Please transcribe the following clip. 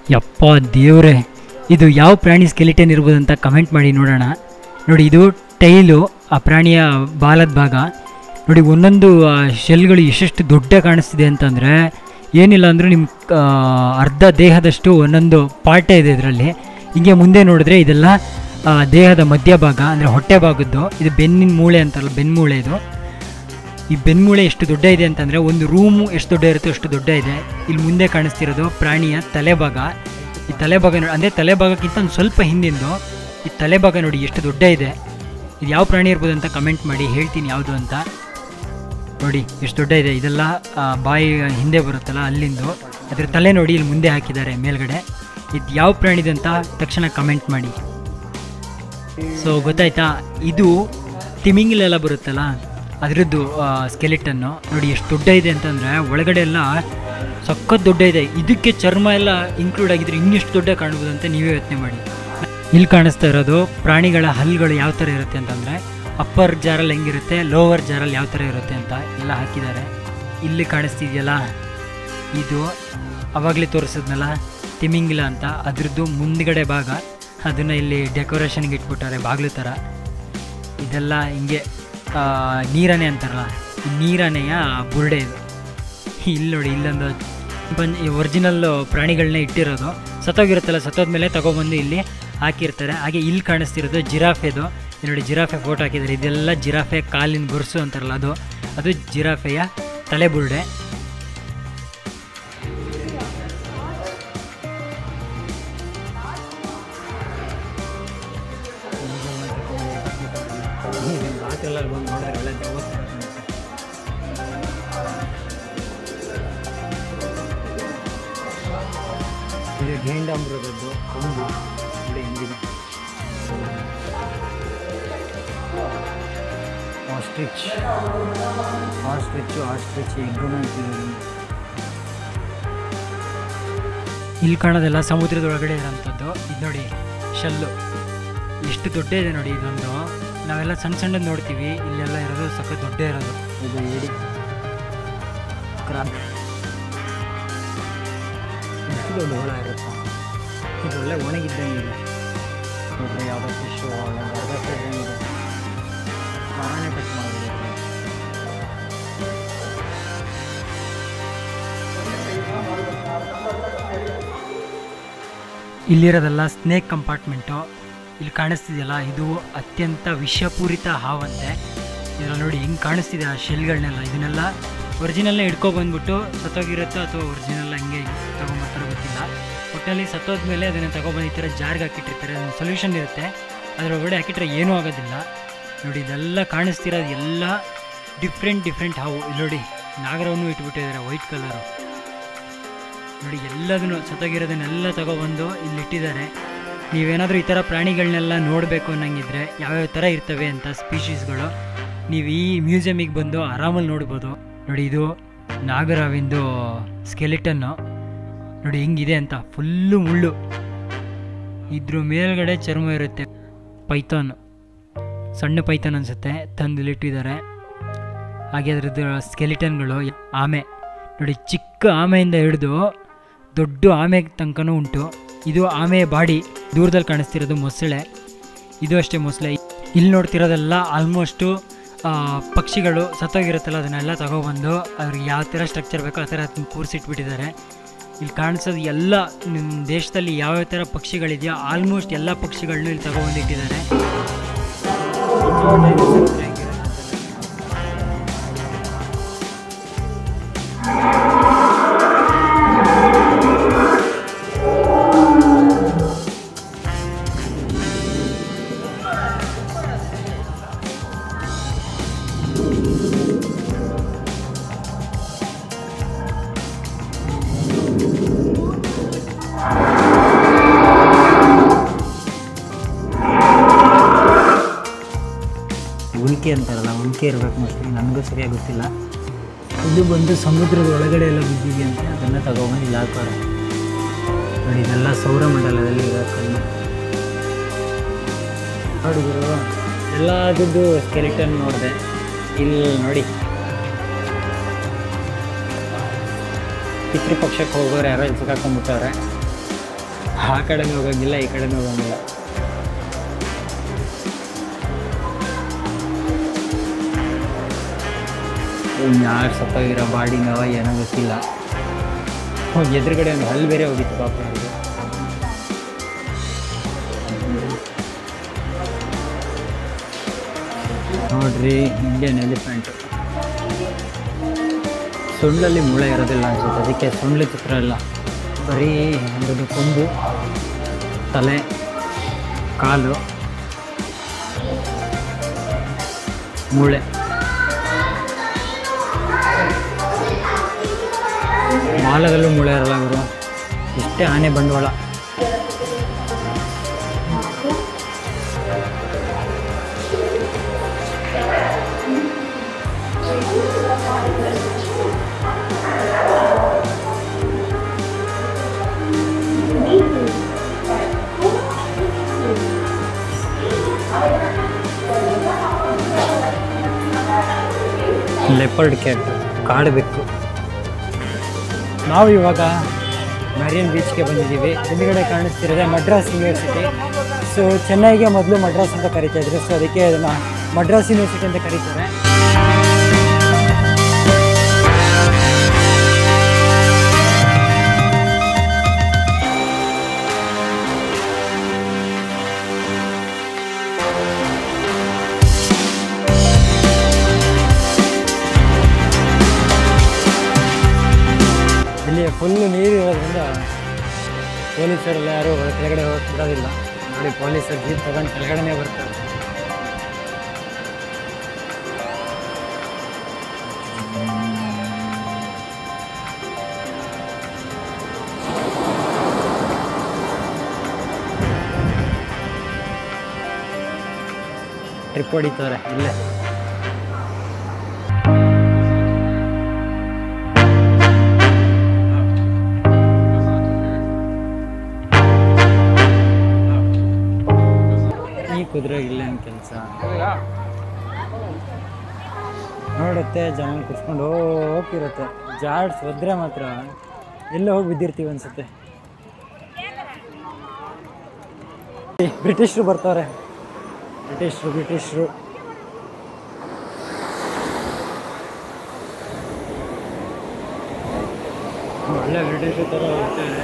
ಯಪ್ಪ ದೇವ್ರೆ ಇದು ಯಾವ ಪ್ರಾಣಿ ಸ್ಕೆಲಿಟನ್ ಇರ್ಬೋದು ಅಂತ ಕಮೆಂಟ್ ಮಾಡಿ ನೋಡೋಣ ನೋಡಿ ಇದು ಟೈಲು ಆ ಪ್ರಾಣಿಯ ಬಾಲದ ಭಾಗ ನೋಡಿ ಒಂದೊಂದು ಆ ಶೆಲ್ಗಳು ಎಷ್ಟೆಷ್ಟು ದೊಡ್ಡ ಕಾಣಿಸ್ತಿದೆ ಅಂತಂದರೆ ಏನಿಲ್ಲ ಅಂದರೂ ನಿಮ್ಮ ಆ, ಅರ್ಧ ದೇಹದಷ್ಟು ಒಂದೊಂದು ಪಾರ್ಟೇ ಇದೆ ಇದರಲ್ಲಿ ಹಿಂಗೆ ಮುಂದೆ ನೋಡಿದ್ರೆ ಇದೆಲ್ಲ ಆ, ದೇಹದ ಮಧ್ಯಭಾಗ ಅಂದರೆ ಹೊಟ್ಟೆ ಭಾಗದ್ದು ಇದು ಬೆನ್ನಿನ ಮೂಳೆ ಅಂತಾರಲ್ಲ ಬೆನ್ಮೂಳೆ ಇದು ಈ ಬೆನ್ಮೂಳೆ ಎಷ್ಟು ದೊಡ್ಡ ಇದೆ ಅಂತಂದರೆ ಒಂದು ರೂಮು ಎಷ್ಟು ದೊಡ್ಡ ಇರುತ್ತೋ ಅಷ್ಟು ದೊಡ್ಡ ಇದೆ ಇಲ್ಲಿ ಮುಂದೆ ಕಾಣಿಸ್ತಿರೋದು ಪ್ರಾಣಿಯ ತಲೆಭಾಗ ಈ ತಲೆಭಾಗ ನೋಡಿ ಅಂದರೆ ತಲೆಭಾಗಕ್ಕಿಂತ ಒಂದು ಸ್ವಲ್ಪ ಹಿಂದಿಂದು ಈ ತಲೆಭಾಗ ನೋಡಿ ಎಷ್ಟು ದೊಡ್ಡ ಇದೆ ಇದು ಯಾವ ಪ್ರಾಣಿ ಇರ್ಬೋದು ಅಂತ ಕಮೆಂಟ್ ಮಾಡಿ ಹೇಳ್ತೀನಿ ಯಾವುದು ಅಂತ ನೋಡಿ ಎಷ್ಟು ದೊಡ್ಡ ಇದೆ ಇದೆಲ್ಲ ಆ, ಬಾಯಿ ಹಿಂದೆ ಬರುತ್ತಲ್ಲ ಅಲ್ಲಿಂದು ಅದ್ರ ತಲೆ ನೋಡಿ ಇಲ್ಲಿ ಮುಂದೆ ಹಾಕಿದ್ದಾರೆ ಮೇಲ್ಗಡೆ ಇದು ಯಾವ ಪ್ರಾಣಿದೆ ಅಂತ ತಕ್ಷಣ ಕಮೆಂಟ್ ಮಾಡಿ ಸೊ ಗೊತ್ತಾಯ್ತಾ ಇದು ತಿಮಿಂಗಿಲೆಲ್ಲ ಬರುತ್ತಲ್ಲ ಅದರದ್ದು ಸ್ಕೆಲಿಟನ್ನು ನೋಡಿ ಎಷ್ಟು ದೊಡ್ಡ ಇದೆ ಅಂತಂದರೆ ಒಳಗಡೆ ಎಲ್ಲ ಸಖತ್ ದೊಡ್ಡ ಇದೆ ಇದಕ್ಕೆ ಚರ್ಮ ಎಲ್ಲ ಇನ್ಕ್ಲೂಡ್ ಆಗಿದ್ರೆ ಇನ್ನೆಷ್ಟು ದೊಡ್ಡ ಕಾಣ್ಬೋದು ಅಂತ ನೀವೇ ಯೋಚನೆ ಮಾಡಿ ಇಲ್ಲಿ ಕಾಣಿಸ್ತಾ ಇರೋದು ಪ್ರಾಣಿಗಳ ಹಲ್ಲುಗಳು ಯಾವ ಥರ ಇರುತ್ತೆ ಅಂತಂದರೆ ಅಪ್ಪರ್ ಜಾರಲ್ಲಿ ಹೆಂಗಿರುತ್ತೆ ಲೋವರ್ ಜಾರಲ್ಲಿ ಯಾವ ಥರ ಇರುತ್ತೆ ಅಂತ ಎಲ್ಲ ಹಾಕಿದ್ದಾರೆ ಇಲ್ಲಿ ಕಾಣಿಸ್ತಿದೆಯಲ್ಲ ಇದು ಅವಾಗಲೇ ತೋರಿಸಿದ್ನಲ್ಲ ತಿಮಿಂಗಿಲ ಅಂತ ಅದ್ರದ್ದು ಮುಂದ್ಗಡೆ ಭಾಗ ಅದನ್ನು ಇಲ್ಲಿ ಡೆಕೋರೇಷನ್ಗೆ ಇಟ್ಬಿಟ್ಟಾರೆ ಬಾಗಿಲು ಥರ ಇದೆಲ್ಲ ಹಿಂಗೆ ಆ, ನೀರಾನೆ ಅಂತಾರಲ್ಲ ಈ ನೀರಾನೆಯ ಬುರುಡೆ ಇದು ಇಲ್ಲಿ ನೋಡಿ ಇಲ್ಲೊಂದು ಬನ್ ಒರಿಜಿನಲ್ ಪ್ರಾಣಿಗಳನ್ನ ಇಟ್ಟಿರೋದು ಸತ್ತೋಗಿರುತ್ತಲ್ಲ ಸತ್ತೋದ್ಮೇಲೆ ತಗೊಬಂದು ಇಲ್ಲಿ ಹಾಕಿರ್ತಾರೆ ಹಾಗೆ ಇಲ್ಲಿ ಕಾಣಿಸ್ತಿರೋದು ಜಿರಾಫೆದು ಇಲ್ಲಿ ನೋಡಿ ಜಿರಾಫೆ ಫೋಟೋ ಹಾಕಿದ್ದಾರೆ ಇದೆಲ್ಲ ಜಿರಾಫೆ ಕಾಲಿನ ಗುರುಸು ಅಂತಾರಲ್ಲ ಅದು ಅದು ಜಿರಾಫೆಯ ತಲೆ ಬುರುಡೆ ಬಂದು ನೋಡಿದ್ರೆ ಒಳ್ಳೆ ದೇವಸ್ಥಾನ ಕಾಣುತ್ತೆ. ಇದು ಗೇಂಡಾಮೃಗದ್ದು ಕೊಂಬು ನೋಡಿ ಹೆಂಗಿದೆ ಆಸ್ಟ್ರಿಚ್ ಆಸ್ಟ್ರಿಚ್ಚು ಆಸ್ಟ್ರಿಚ್ ಎಗ್ಗು ಇಲ್ಲಿ ಕಾಣೋದೆಲ್ಲ ಸಮುದ್ರದೊಳಗಡೆ ಇರೋಂಥದ್ದು ಇದು ನೋಡಿ ಶಲ್ಲು ಎಷ್ಟು ದೊಡ್ಡ ಇದೆ ನೋಡಿ ಇದೊಂದು ನಾವೆಲ್ಲ ಸಣ್ಣ ಸಣ್ಣದು ನೋಡ್ತೀವಿ ಇಲ್ಲೆಲ್ಲ ಇರೋದು ಸಖತ್ ದೊಡ್ಡ ಇರೋದು ಇದು ಏಡಿ ಕ್ರಾಬ್ ಎಷ್ಟು ದೊಡ್ಡ ಹೊಳ ಇರುತ್ತೆ ಇದು ಒಳ್ಳೆ ಒಣಗಿದ್ದಂಗೆ ಇದೆ ನೋಡ್ರಿ ಯಾವುದೋ ಫಿಶು ಒಳ್ಳೆ ಬರ್ಗಟ್ಟೆ ಇದ್ದಂಗೆ ಇದೆ ಮರನೇ ಕಟ್ ಮಾಡಿಬಿಡುತ್ತೆ ಇಲ್ಲಿರೋದೆಲ್ಲ ಸ್ನೇಕ್ ಕಂಪಾರ್ಟ್ಮೆಂಟು ಇಲ್ಲಿ ಕಾಣಿಸ್ತಿದೆಯಲ್ಲ ಇದು ಅತ್ಯಂತ ವಿಷಪೂರಿತ ಹಾವಂತೆ ಇದರಲ್ಲಿ ನೋಡಿ ಹೆಂಗೆ ಕಾಣಿಸ್ತಿದೆ ಆ ಶೆಲ್ಗಳನ್ನೆಲ್ಲ ಇದನ್ನೆಲ್ಲ ಒರಿಜಿನಲ್ನೇ ಹಿಡ್ಕೊಬಂದ್ಬಿಟ್ಟು ಸತ್ತೋಗಿರುತ್ತೋ ಅಥವಾ ಒರಿಜಿನಲ್ ಹಂಗೆ ತೊಗೊಂಬರ್ತಾರೋ ಗೊತ್ತಿಲ್ಲ ಒಟ್ಟಲ್ಲಿ ಸತ್ತೋದ್ಮೇಲೆ ಅದನ್ನು ತಗೊಬಂದು ಈ ಥರ ಜಾರ್ಗೆ ಹಾಕಿಟ್ಟಿರ್ತಾರೆ ಅದೊಂದು ಸೊಲ್ಯೂಷನ್ ಇರುತ್ತೆ ಅದರೊಳಗಡೆ ಹಾಕಿಟ್ರೆ ಏನೂ ಆಗೋದಿಲ್ಲ ನೋಡಿ ಇದೆಲ್ಲ ಕಾಣಿಸ್ತಿರೋದು ಎಲ್ಲ ಡಿಫ್ರೆಂಟ್ ಡಿಫ್ರೆಂಟ್ ಹಾವು ಇಲ್ಲಿ ನೋಡಿ ನಾಗರವನ್ನು ಇಟ್ಬಿಟ್ಟಿದ್ದಾರೆ ವೈಟ್ ಕಲರು ನೋಡಿ ಎಲ್ಲದನ್ನು ಸತ್ತೋಗಿರೋದನ್ನೆಲ್ಲ ತಗೊಬಂದು ಇಲ್ಲಿ ಇಟ್ಟಿದ್ದಾರೆ ನೀವೇನಾದರೂ ಈ ಥರ ಪ್ರಾಣಿಗಳನ್ನೆಲ್ಲ ನೋಡಬೇಕು ಅನ್ನಂಗಿದ್ರೆ ಯಾವ್ಯಾವ ಥರ ಇರ್ತವೆ ಅಂತ ಸ್ಪೀಷೀಸ್ಗಳು ನೀವು ಈ ಮ್ಯೂಸಿಯಮಿಗೆ ಬಂದು ಆರಾಮಲ್ಲಿ ನೋಡ್ಬೋದು ನೋಡಿ ಇದು ನಾಗರಾವಿಂದು ಸ್ಕೆಲಿಟನ್ನು ನೋಡಿ ಹೆಂಗಿದೆ ಅಂತ ಫುಲ್ಲು ಮುಳ್ಳು ಇದ್ರ ಮೇಲ್ಗಡೆ ಚರ್ಮ ಇರುತ್ತೆ ಪೈಥಾನ್ ಸಣ್ಣ ಪೈಥಾನ್ ಅನಿಸುತ್ತೆ ತಂದು ಇಲ್ಲಿಟ್ಟಿದ್ದಾರೆ ಹಾಗೆ ಅದರದ್ದು ಸ್ಕೆಲಿಟನ್ಗಳು ಆಮೆ ನೋಡಿ ಚಿಕ್ಕ ಆಮೆಯಿಂದ ಹಿಡಿದು ದೊಡ್ಡ ಆಮೆ ತನಕನೂ ಉಂಟು ಇದು ಆಮೆಯ ಬಾಡಿ ದೂರದಲ್ಲಿ ಕಾಣಿಸ್ತಿರೋದು ಮೊಸಳೆ ಇದು ಅಷ್ಟೇ ಮೊಸಳೆ ಇಲ್ಲಿ ನೋಡ್ತಿರೋದೆಲ್ಲ ಆಲ್ಮೋಸ್ಟು ಪಕ್ಷಿಗಳು ಸತ್ತೋಗಿರುತ್ತಲ್ಲ ಅದನ್ನೆಲ್ಲ ತಗೊಬಂದು ಅವ್ರಿಗೆ ಯಾವ ಥರ ಸ್ಟ್ರಕ್ಚರ್ ಬೇಕೋ ಆ ಥರ ಅದನ್ನ ಕೂರಿಸಿಟ್ಬಿಟ್ಟಿದ್ದಾರೆ ಇಲ್ಲಿ ಕಾಣಿಸೋದು ಎಲ್ಲ ನಿಮ್ಮ ದೇಶದಲ್ಲಿ ಯಾವ್ಯಾವ ಥರ ಪಕ್ಷಿಗಳಿದೆಯೋ ಆಲ್ಮೋಸ್ಟ್ ಎಲ್ಲ ಪಕ್ಷಿಗಳನ್ನೂ ಇಲ್ಲಿ ತಗೊಬಂದಿಟ್ಟಿದ್ದಾರೆ ಉಲ್ಕೆ ಅಂತಾರಲ್ಲ ಉಲ್ಕೆ ಇರಬೇಕು ಮೋಸ್ಟ್ಲಿ ನನಗೂ ಸರಿಯಾಗಿ ಗೊತ್ತಿಲ್ಲ ಇದು ಬಂದು ಸಮುದ್ರದ ಒಳಗಡೆ ಎಲ್ಲ ಬಿದ್ದಿದೆ ಅಂತ ಅದನ್ನು ತಗೊಬಂದು ಇಲ್ಲಿ ಹಾಕೋರೆ ನೋಡಿ ಇದೆಲ್ಲ ಸೌರಮಂಡಲದಲ್ಲಿ ಇರೋ ಕಣ್ಣು ನೋಡಿ ಗುರು ಎಲ್ಲದದ್ದು ಸ್ಕೆಲಿಟನ್ ನೋಡಿದೆ ಇಲ್ಲಿ ನೋಡಿ ಪಿತೃಪಕ್ಷಕ್ಕೆ ಹೋಗೋರು ಯಾರೋ ಇಲ್ಲಿ ಸಿಕ್ಕಾಕೊಂಡ್ಬಿಟ್ಟವ್ರೆ ಆ ಕಡೆನೂ ಹೋಗಂಗಿಲ್ಲ ಈ ಕಡೆನೂ ಹೋಗಂಗಿಲ್ಲ ಯಾರು ಸತ್ತೋಗಿರೋ ಬಾಡಿನವ ಏನೋ ಗೊತ್ತಿಲ್ಲ ಹೋಗಿ ಎದುರುಗಡೆ ಒಂದು ಹಲ್ಲು ಬೇರೆ ಹೋಗಿತ್ತು ಪಾಪ ಅವ್ರಿಗೆ ನೋಡ್ರಿ ಇಂಡಿಯನ್ ಎಲಿಫೆಂಟ್ ಸೊಂಡಲ್ಲಿ ಮೂಳೆ ಇರೋದಿಲ್ಲ ಅನ್ಸುತ್ತೆ ಅದಕ್ಕೆ ಸೊಂಡ್ಲು ಚಿತ್ರ ಇಲ್ಲ ಬರೀ ಒಂದು ಕೊಂಬು ತಲೆ ಕಾಲು ಮೂಳೆ ಬಾಲದಲ್ಲೂ ಮೂಳೆ ಇರಲ್ಲ ಗುರು ಇಷ್ಟೇ ಆನೆ ಬಂಡವಾಳ ಲೆಪರ್ಡ್ ಕ್ಯಾಟ್ ಕಾಡು ಬೆಕ್ಕು ನಾವು ಇವಾಗ ಮ್ಯಾರಿಯನ್ ಬೀಚ್ಗೆ ಬಂದಿದ್ದೀವಿ ಹಿಂದ್ಗಡೆ ಕಾಣಿಸ್ತಿರೋದೆ ಮಡ್ರಾಸ್ ಯೂನಿವರ್ಸಿಟಿ ಸೊ ಚೆನ್ನೈಗೆ ಮೊದಲು ಮಡ್ರಾಸ್ ಅಂತ ಕರಿತಾ ಇದ್ರು ಸೊ ಅದಕ್ಕೆ ಅದನ್ನು ಮಡ್ರಾಸ್ ಯೂನಿವರ್ಸಿಟಿ ಅಂತ ಕರೀತಾರೆ ಇಲ್ಲಿ ಫುಲ್ಲು ನೀರು ಇರೋದ್ರಿಂದ ಪೊಲೀಸರೆಲ್ಲ ಯಾರು ಕೆಳಗಡೆ ಹೋಗಕ್ಕೆ ಬಿಡೋದಿಲ್ಲ ನೋಡಿ ಪೊಲೀಸರು ಜೀಪ್ ತಗೊಂಡು ಕೆಳಗಡೆನೇ ಬರ್ತಾರೆ ಟ್ರಿಪ್ ಹೊಡಿತಾರೆ ಇಲ್ಲೇ ಈ ಕುದುರೆ ಇಲ್ಲ ಕೆಲಸ ನೋಡುತ್ತೆ ಜನ ಕುತ್ಕೊಂಡು ಹೋಗಿರುತ್ತೆ ಜಾಡ್ಸ್ ಒದ್ರೆ ಮಾತ್ರ ಎಲ್ಲ ಹೋಗಿ ಬಿದ್ದಿರ್ತೀವಿ ಅನ್ಸುತ್ತೆ ಬ್ರಿಟಿಷರು ಬರ್ತಾರೆ ಬ್ರಿಟಿಷರು ಬ್ರಿಟಿಷರು ಒಳ್ಳೆ ಬ್ರಿಟಿಷರು ಥರ ಹೋಗ್ತಾರೆ